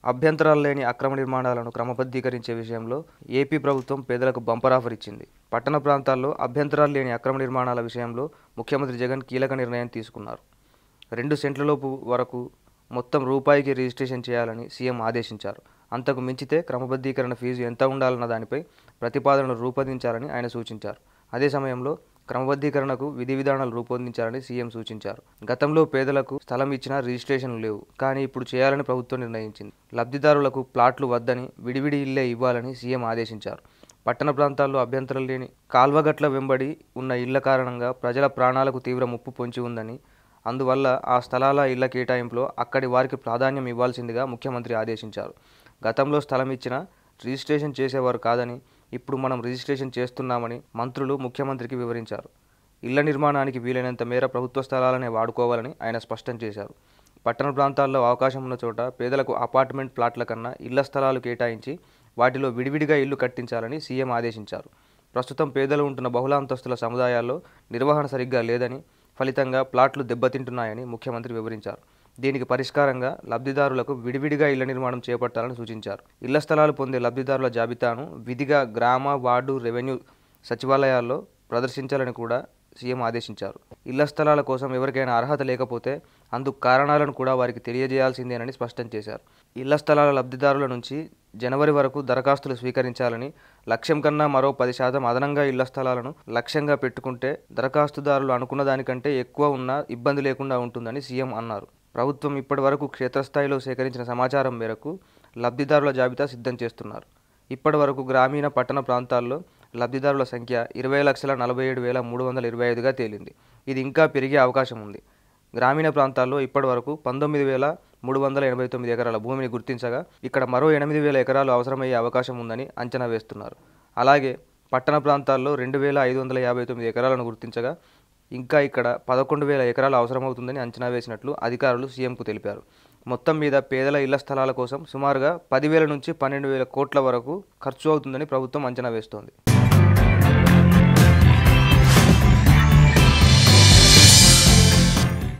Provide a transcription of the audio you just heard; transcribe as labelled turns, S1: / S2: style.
S1: అభ్యంతరాలు లేని అక్రమ నిర్మాణాలను క్రమబద్ధీకరించే విషయంలో ఏపీ ప్రభుత్వం పేదలకు బంపర్ ఆఫర్ ఇచ్చింది పట్టణ ప్రాంతాల్లో అభ్యంతరాలు లేని అక్రమ నిర్మాణాల విషయంలో ముఖ్యమంత్రి జగన్ కీలక నిర్ణయం తీసుకున్నారు రెండు సెంట్లలోపు వరకు మొత్తం రూపాయికి రిజిస్ట్రేషన్ చేయాలని సీఎం ఆదేశించారు అంతకు మించితే క్రమబద్ధీకరణ ఫీజు ఎంత ఉండాలన్న దానిపై ప్రతిపాదనలు రూపొందించాలని ఆయన సూచించారు అదే సమయంలో క్రమబద్ధీకరణకు విధి విధానాలు రూపొందించాలని సీఎం సూచించారు గతంలో పేదలకు స్థలం ఇచ్చినా రిజిస్ట్రేషన్లు లేవు కానీ ఇప్పుడు చేయాలని ప్రభుత్వం నిర్ణయించింది లబ్ధిదారులకు ప్లాట్లు వద్దని విడివిడి ఇల్లే ఇవ్వాలని సీఎం ఆదేశించారు పట్టణ ప్రాంతాల్లో అభ్యంతరం లేని కాల్వగట్ల వెంబడి ఉన్న ఇళ్ల కారణంగా ప్రజల ప్రాణాలకు తీవ్ర ముప్పు పొంచి ఉందని అందువల్ల ఆ స్థలాల ఇళ్ల కేటాయింపులో అక్కడి వారికి ప్రాధాన్యం ఇవ్వాల్సిందిగా ముఖ్యమంత్రి ఆదేశించారు గతంలో స్థలం ఇచ్చినా రిజిస్ట్రేషన్ చేసేవారు కాదని ఇప్పుడు మనం రిజిస్ట్రేషన్ చేస్తున్నామని మంత్రులు ముఖ్యమంత్రికి వివరించారు ఇళ్ల నిర్మాణానికి వీలైనంత మేర ప్రభుత్వ స్థలాలనే వాడుకోవాలని ఆయన స్పష్టం చేశారు పట్టణ ప్రాంతాల్లో అవకాశం ఉన్న చోట పేదలకు అపార్ట్మెంట్ ప్లాట్ల కన్నా ఇళ్ల స్థలాలు కేటాయించి వాటిలో విడివిడిగా ఇల్లు కట్టించాలని సీఎం ఆదేశించారు ప్రస్తుతం పేదలు ఉంటున్న బహుళ అంతస్తుల సముదాయాల్లో నిర్వహణ సరిగ్గా లేదని ఫలితంగా ప్లాట్లు దెబ్బతింటున్నాయని ముఖ్యమంత్రి వివరించారు దీనికి పరిష్కారంగా లబ్ధిదారులకు విడివిడిగా ఇళ్ల నిర్మాణం చేపట్టాలని సూచించారు ఇళ్ల స్థలాలు పొందే లబ్ధిదారుల జాబితాను విధిగా గ్రామ వార్డు రెవెన్యూ సచివాలయాల్లో ప్రదర్శించాలని కూడా సీఎం ఆదేశించారు ఇళ్ల స్థలాల కోసం ఎవరికైనా అర్హత లేకపోతే అందుకు కారణాలను కూడా వారికి తెలియజేయాల్సిందేనని స్పష్టం చేశారు ఇళ్ల స్థలాల లబ్ధిదారుల నుంచి జనవరి వరకు దరఖాస్తులు స్వీకరించాలని లక్ష్యం కన్నా మరో పది శాతం అదనంగా ఇళ్ల స్థలాలను లక్ష్యంగా పెట్టుకుంటే దరఖాస్తుదారులు అనుకున్న దానికంటే ఎక్కువ ఉన్నా ఇబ్బంది లేకుండా ఉంటుందని సీఎం అన్నారు ప్రభుత్వం ఇప్పటి వరకు క్షేత్రస్థాయిలో సేకరించిన సమాచారం మేరకు లబ్ధిదారుల జాబితా సిద్ధం చేస్తున్నారు ఇప్పటి వరకు గ్రామీణ పట్టణ ప్రాంతాల్లో లబ్ధిదారుల సంఖ్య ఇరవై లక్షల నలభై ఏడు వేల మూడు వందల ఇరవై ఐదుగా తేలింది ఇది ఇంకా పెరిగే అవకాశం ఉంది గ్రామీణ ప్రాంతాల్లో ఇప్పటి వరకు పంతొమ్మిది వేల మూడు వందల ఎనభై తొమ్మిది ఎకరాల భూమిని గుర్తించగా ఇక్కడ మరో ఎనిమిది వేల ఎకరాలు అవసరమయ్యే అవకాశం ఉందని అంచనా వేస్తున్నారు అలాగే పట్టణ ప్రాంతాల్లో రెండు వేల ఐదు వందల యాభై తొమ్మిది ఎకరాలను గుర్తించగా ఇంకా ఇక్కడ పదకొండు వేల ఎకరాలు అవసరమవుతుందని అంచనా వేసినట్లు అధికారులు సీఎంకు తెలిపారు మొత్తం మీద పేదల ఇళ్ల స్థలాల కోసం సుమారుగా పదివేల నుంచి పన్నెండు వేల కోట్ల వరకు ఖర్చు అవుతుందని ప్రభుత్వం అంచనా వేస్తోంది